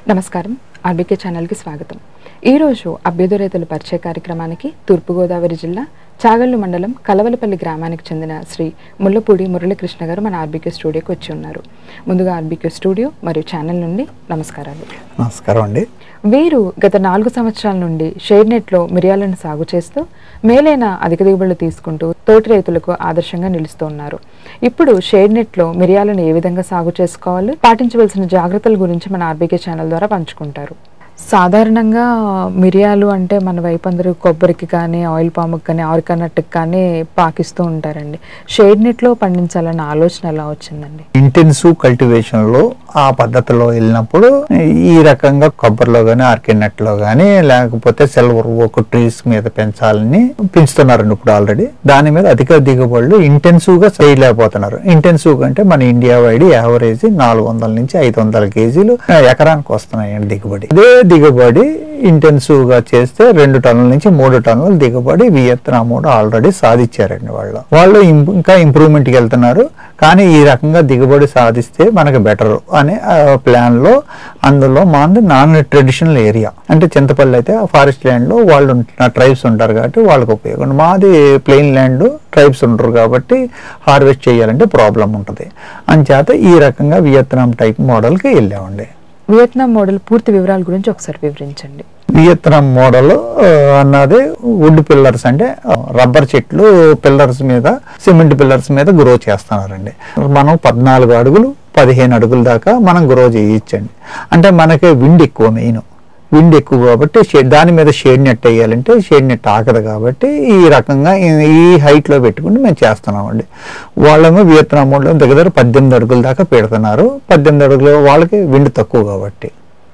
నమస్కారం ఆర్బీకే ఛానల్కి స్వాగతం ఈరోజు అభ్యుదయ రైతుల పరిచయ కార్యక్రమానికి తూర్పుగోదావరి జిల్లా చాగళ్ళు మండలం కలవలపల్లి గ్రామానికి చెందిన శ్రీ ముల్లపూడి మురళీకృష్ణ గారు మన ఆర్బీకే స్టూడియోకి వచ్చి ఉన్నారు ముందుగా ఆర్బీకే స్టూడియో మరియు ఛానల్ నుండి నమస్కారాలు నమస్కారం అండి వీరు గత నాలుగు సంవత్సరాల నుండి షేడ్ నెట్లో మిరియాలను సాగు చేస్తూ మేలైన అధిక దిగుబడులు తీసుకుంటూ తోటి రైతులకు ఆదర్శంగా నిలుస్తూ ఉన్నారు ఇప్పుడు షేడ్ నెట్లో మిరియాలను ఏ విధంగా సాగు చేసుకోవాలి పాటించవలసిన జాగ్రత్తల గురించి మన ఆర్బీకే ఛానల్ ద్వారా పంచుకుంటారు సాధారణంగా మిరియాలు అంటే మన వైపు అందరూ కొబ్బరికి కానీ ఆయిల్ పాముకి కానీ ఆరికనట్టుకి కానీ పాకిస్తూ ఉంటారండి షేడ్ నెట్లో పండించాలన్న ఆలోచన ఎలా వచ్చిందండి ఇంటెన్సివ్ కల్టివేషన్ లో ఆ పద్ధతిలో వెళ్ళినప్పుడు ఈ రకంగా కొబ్బరిలో గానీ ఆర్కినట్ లో గానీ లేకపోతే సిల్వర్ ఒక ట్రీస్ మీద పెంచాలని పెంచుతున్నారండి ఇప్పుడు ఆల్రెడీ దాని మీద అధిక దిగుబడులు ఇంటెన్సివ్ గా చేయలేకపోతున్నారు ఇంటెన్సివ్ అంటే మన ఇండియా వైడ్ యావరేజ్ నాలుగు వందల నుంచి ఐదు వందల కేజీలు ఎకరానికి వస్తున్నాయండి దిగుబడి అదే దిగుబడి ఇంటెన్సివ్ గా చేస్తే రెండు టన్నుల నుంచి మూడు టన్నుల దిగుబడి వియత్నాం కూడా ఆల్రెడీ సాధించారండి వాళ్ళు వాళ్ళు ఇంప్- ఇంకా ఇంప్రూవ్మెంట్ కి వెళ్తున్నారు కానీ ఈ రకంగా దిగుబడి సాధిస్తే మనకి బెటర్ అనే ప్లాన్ లో అందులో మాది నాన్ ట్రెడిషనల్ ఏరియా అంటే చింతపల్లి అయితే ఫారెస్ట్ ల్యాండ్ లో వాళ్ళు ట్రైబ్స్ ఉంటారు కాబట్టి వాళ్ళకి ఉపయోగం మాది ప్లెయిన్ ల్యాండ్ ట్రైబ్స్ ఉంటారు కాబట్టి హార్వెస్ట్ చేయాలంటే ప్రాబ్లం ఉంటుంది అంచేత ఈ రకంగా వియత్నాం టైప్ మోడల్కి వెళ్ళామండి వియత్నాం మోడల్ పూర్తి వివరాల గురించి ఒకసారి వివరించండి వియత్నాం మోడల్ ఆ, అన్నది వుడ్ పిల్లర్స్ అంటే రబ్బర్ చెట్లు పిల్లర్స్ మీద సిమెంట్ పిల్లర్స్ మీద గ్రో చేస్తున్నారండి మనం పద్నాలుగు అడుగులు పదిహేను అడుగుల దాకా మనం గ్రో చేయొచ్చండి అంటే మనకి విండ్ ఎక్కువ మెయిన్ విండ్ ఎక్కువ కాబట్టి షేడ్ దాని మీద షేడ్ నెట్ వేయాలంటే షేడ్ నెట్ ఆగదు కాబట్టి ఈ రకంగా ఈ- ఈ height లో పెట్టుకుని మేము చేస్తున్నామండి వాళ్ళేమో వియత్నాం మోడల్ దగ్గర దగ్గర పద్దెనిమిది అడుగుల దాకా పెడుతున్నారు పద్దెనిమిది అడుగులు వాళ్ళకి విండ్ తక్కువ కాబట్టి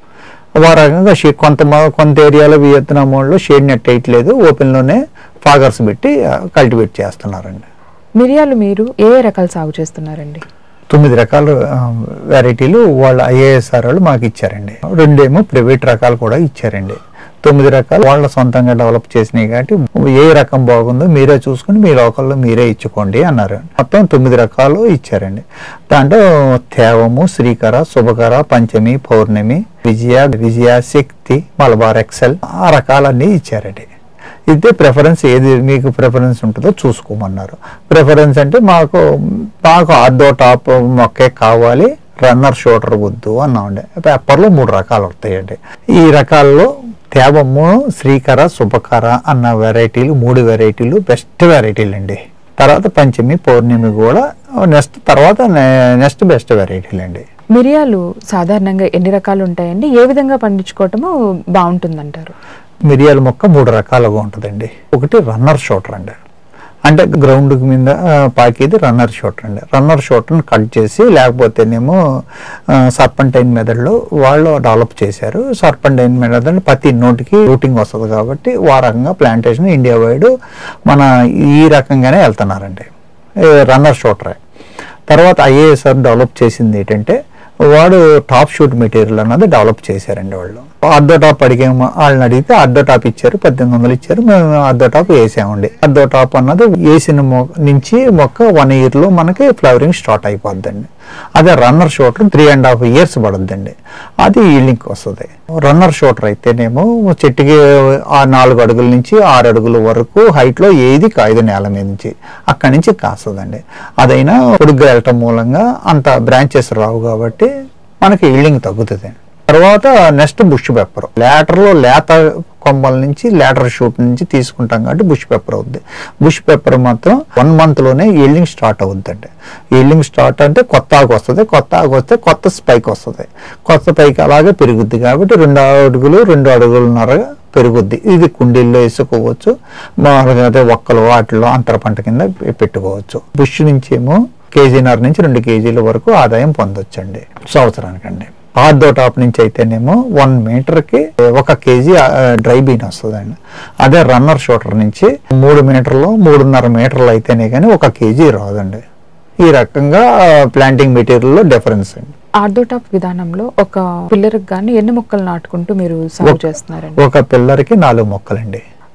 ఆ రకంగా షే- కొంత మ- కొంత ఏరియాలో వియత్నాం మోడ్లో షేడ్ నెట్ వేయట్లేదు ఓపెన్లోనే ఫాగర్స్ పెట్టి కల్టివేట్ చేస్తున్నారండి మిరియాలు మీరు ఏ ఏ రకాలు సాగు చేస్తున్నారండి తొమ్మిది రకాల ఆ, వెరైటీలు వాళ్ళ ఐఏఎస్ఆర్ వాళ్ళు మాకు ఇచ్చారండి రెండేమో ప్రైవేట్ రకాలు కూడా ఇచ్చారండి తొమ్మిది రకాలు వాళ్ళ సొంతంగా డెవలప్ చేసినాయి కాబట్టి ఏ రకం బాగుందో మీరే చూసుకుని మీ లోకల్లో మీరే ఇచ్చుకోండి అన్నారు మొత్తం తొమ్మిది రకాలు ఇచ్చారండి దాంట్లో తేవము శ్రీకర శుభకర పంచమి పౌర్ణమి విజయ విజయ శక్తి మలబార్ ఎక్సెల్ ఆ రకాలన్నీ ఇచ్చారండి ఇదే ప్రిఫరెన్స్ ఏది మీకు ప్రిఫరెన్స్ ఉంటుందో చూసుకోమన్నారు ప్రిఫరెన్స్ అంటే మాకు మాకు ఆర్దో టాప్ మొక్కే కావాలి రన్నర్ షోటర్ వద్దు అన్నామండి పేపర్లో మూడు రకాలు వస్తాయండి ఈ రకాల్లో తేవము శ్రీకర శుభకర అన్న వెరైటీలు మూడు వెరైటీలు బెస్ట్ వెరైటీలు అండి తర్వాత పంచమి పౌర్ణమి కూడా నెక్స్ట్ తర్వాత నెక్స్ట్ బెస్ట్ వెరైటీలు అండి మిరియాలు సాధారణంగా ఎన్ని రకాలు ఉంటాయండి ఏ విధంగా పండించుకోవటము బాగుంటుందంటారు మిరియాల మొక్క మూడు రకాలుగా ఉంటుందండి ఒకటి రన్నర్ షూటర్ అండి అంటే గ్రౌండ్ మీద ఆ, పాకేది రన్నర్ షూటర్ అండి రన్నర్ షూటర్ని కట్ చేసి లేకపోతేనేమో సర్పంటైన్ మెథడ్లో వాళ్ళు డెవలప్ చేశారు సర్పంటైన్ మెథడ్ అంటే ప్రతి నోటికి రూటింగ్ వస్తుంది కాబట్టి ఆ రకంగా ప్లాంటేషన్ ఇండియా వైడ్ మన ఈ రకంగానే వెళ్తున్నారండి రన్నర్ షూటరే తర్వాత ఐఏఎస్ఆర్ డెవలప్ చేసింది ఏంటంటే వాడు టాప్ షూట్ మెటీరియల్ అన్నది డెవలప్ చేశారండి వాళ్ళు అర్ధో టాప్ అడిగాము వాళ్ళని అడిగితే అర్ధో టాప్ ఇచ్చారు పద్దెనిమిది వందలు ఇచ్చారు మేము అర్ధో టాప్ వేసామండి అర్ధో టాప్ అన్నది వేసిన మొ నుంచి మొక్క వన్ ఇయర్లో మనకి ఫ్లవరింగ్ స్టార్ట్ అయిపోద్దండి అదే runner shooter three and half years పడుద్దండి అది ఈల్డింగ్కి వస్తుంది రన్నర్ షూటర్ అయితేనేమో చెట్టుకి ఆ నాలుగు అడుగుల నుంచి ఆరు అడుగుల వరకు హైట్లో ఏది కాయదు నేల మీద నుంచి అక్కడి నుంచి కాస్తుందండి అదైనా పొడుగ్గా వెళ్ళటం మూలంగా అంత బ్రాంచెస్ రావు కాబట్టి మనకి ఈల్డింగ్ తగ్గుతుంది తర్వాత నెక్స్ట్ బుష్ పెప్పర్ లేటర్లో లేత కొమ్మల నుంచి లేటర్ షూట్ నుంచి తీసుకుంటాం కాబట్టి బుష్ పెప్పర్ అవుద్ది బుష్ పెప్పర్ మాత్రం వన్ మంత్లోనే ఈల్డింగ్ స్టార్ట్ అవుద్దండి ఈల్డింగ్ స్టార్ట్ అంటే కొత్త ఆకు వస్తుంది కొత్త ఆకు వస్తే కొత్త స్పైక్ వస్తుంది కొత్త స్పైక్ అలాగే పెరుగుద్ది కాబట్టి రెండు అడుగులు రెండు అడుగులున్నర పెరుగుద్ది ఇది కుండీల్లో వేసుకోవచ్చు మామూలుగా అయితే ఒక్కలు వాటిలో అంతర పంట కింద పె- పెట్టుకోవచ్చు బుష్ నుంచి ఏమో కేజీన్నర నుంచి రెండు కేజీల వరకు ఆదాయం పొందొచ్చండి సంవత్సరానికండి ఆర్దో టాప్ నుంచి అయితేనేమో వన్ మీటర్కి ఒక కేజీ ఆ, డ్రై బీన్ వస్తుందండి అదే రన్నర్ షూటర్ నుంచి మూడు మీటర్లు మూడున్నర మీటర్లు అయితేనే కానీ ఒక కేజీ రాదండి ఈ రకంగా ప్లాంటింగ్ మెటీరియల్లో డిఫరెన్స్ అండి ఆర్థోటాప్ విధానంలో ఒక పిల్లర్కి కానీ ఎన్ని మొక్కలు నాటుకుంటూ మీరు సాగు చేస్తున్నారండి ఒక పిల్లర్కి నాలుగు మొక్కలండి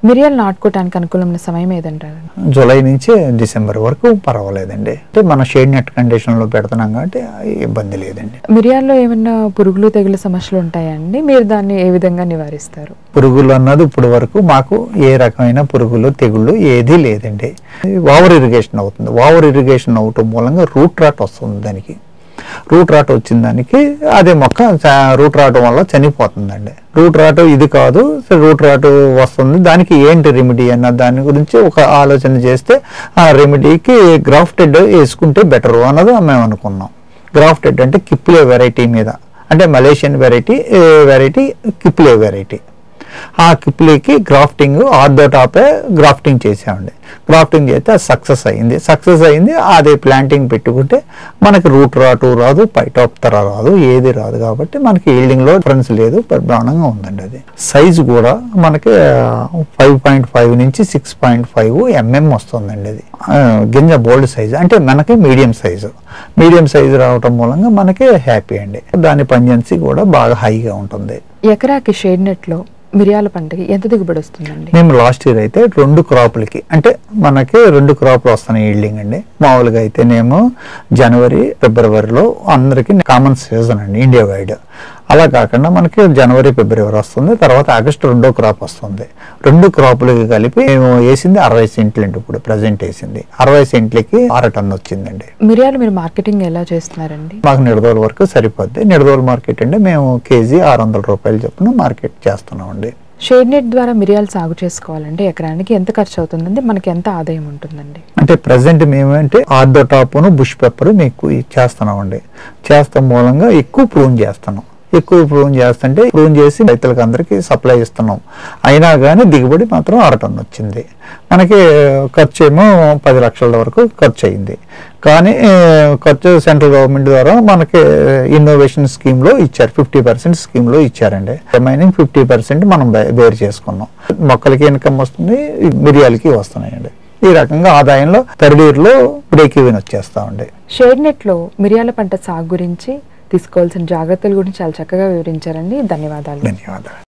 మిరియాలు నాటుకోవడానికి అనుకూలమైన సమయం ఏదంటారు జూలై నుంచి డిసెంబర్ వరకు పర్వాలేదండి అంటే మన షేడ్ నెట్ కండిషన్లో పెడుతున్నాం కాబట్టి ఇబ్బంది లేదండి మిరియాల్లో ఏమైనా పురుగులు తెగులు సమస్యలు ఉంటాయండి మీరు దాన్ని ఏ విధంగా నివారిస్తారు పురుగులు అన్నది ఇప్పుడు వరకు మాకు ఏ రకమైన పురుగులు తెగుళ్ళు ఏదీ లేదండి ఓవర్ ఇరిగేషన్ అవుతుంది ఓవర్ ఇరిగేషన్ అవటం మూలంగా రూట్ రాట్ వస్తుంది దానికి రూట్ రాట్ వచ్చిన దానికి అదే మొక్క చ- రూట్ రావటం వల్ల చనిపోతుందండి రూట్ రాట్ ఇది కాదు రూట్ రాట్ వస్తుంది దానికి ఏంటి రెమెడీ అన్న దాని గురించి ఒక ఆలోచన చేస్తే ఆ రెమెడీకి గ్రాఫ్టెడ్ వేసుకుంటే బెటర్ అన్నది మేము అనుకున్నాం గ్రాఫ్టెడ్ అంటే కిప్లే వెరైటీ మీద అంటే మలేషియన్ వెరైటీ వెరైటీ కిప్లే వెరైటీ ఆ కిప్లీకి గ్రాఫ్టింగ్ ఆర్దో టాపే గ్రాఫ్టింగ్ చేసామండి గ్రాఫ్టింగ్ చేస్తే సక్సెస్ అయింది సక్సెస్ అయింది అదే ప్లాంటింగ్ పెట్టుకుంటే మనకి రూట్ రాటు రాదు పైటాప్తర రాదు ఏది రాదు కాబట్టి మనకి ఈల్డింగ్లో డిఫరెన్స్ లేదు బ్రహ్మాండంగా ఉందండి అది సైజు కూడా మనకి ఫైవ్ పాయింట్ ఫైవ్ నుంచి సిక్స్ పాయింట్ ఫైవ్ ఎంఎం వస్తుందండి అది ఆ, గింజ బోల్డ్ సైజు అంటే మనకి మీడియం సైజు మీడియం సైజు రావటం మూలంగా మనకి హ్యాపీ అండి దాని పంజెన్సీ కూడా బాగా హైగా ఉంటుంది ఎకరాకి షేడ్ నెట్లో మిరియాల పంటకి ఎంత దిగుబడి వస్తుందండి మేము లాస్ట్ ఇయర్ అయితే రెండు క్రాపులకి అంటే మనకి రెండు క్రాపులు వస్తున్నాయి ఈల్డింగ్ అండి మామూలుగా అయితేనేమో జనవరి ఫిబ్రవరిలో అందరికి కామన్ సీజన్ అండి ఇండియా వైడ్ అలా కాకుండా మనకి జనవరి ఫిబ్రవరి వస్తుంది తర్వాత ఆగస్టు రెండో క్రాప్ వస్తుంది రెండు క్రాపులకి కలిపి మేము వేసింది అరవై సెంట్లు అండి ఇప్పుడు ప్రజెంట్ వేసింది అరవై సెంట్లకి ఆరు టన్ను వచ్చిందండి మిరియాలు మీరు మార్కెటింగ్ ఎలా చేస్తున్నారండి మాకు నిడదోలు వరకు సరిపోద్ది నిడదోలు మార్కెట్ అంటే మేము కేజీ ఆరు వందల రూపాయలు చొప్పున మార్కెట్ చేస్తున్నామండి షేడ్ నెట్ ద్వారా మిరియాలు సాగు చేసుకోవాలంటే ఎకరానికి ఎంత ఖర్చు అవుతుందండి మనకి ఎంత ఆదాయం ఉంటుందండి అంటే ప్రజెంట్ మేమంటే ఆర్దో టాప్ను బుష్ పెప్పర్ మీకు చేస్తున్నామండి చేస్తాం మూలంగా ఎక్కువ ప్రూన్ చేస్తున్నాం ఎక్కువ ప్రూన్ చేస్తుంటే ప్రూన్ చేసి రైతులకు అందరికీ సప్లై ఇస్తున్నాం అయినా కానీ దిగుబడి మాత్రం అర టన్ వచ్చింది మనకి ఖర్చు ఏమో పది లక్షల వరకు ఖర్చు అయింది కానీ ఏ, ఖర్చు సెంట్రల్ గవర్నమెంట్ ద్వారా మనకి ఇన్నోవేషన్ స్కీమ్లో ఇచ్చారు ఫిఫ్టీ పర్సెంట్ స్కీమ్లో ఇచ్చారండి రిమైనింగ్ ఫిఫ్టీ పర్సెంట్ మనం బే- బేర్ చేసుకున్నాం మొక్కలకి ఇన్కమ్ వస్తుంది మిరియాలకి వస్తున్నాయండి ఈ రకంగా ఆదాయంలో థర్డ్ ఇయర్లో బ్రేక్ ఈవెన్ వచ్చేస్తామండి షేడ్ నెట్లో మిరియాల పంట సాగు గురించి తీసుకోవాల్సిన జాగ్రత్తల గురించి చాలా చక్కగా వివరించారండి ధన్యవాదాలు ధన్యవాదాలు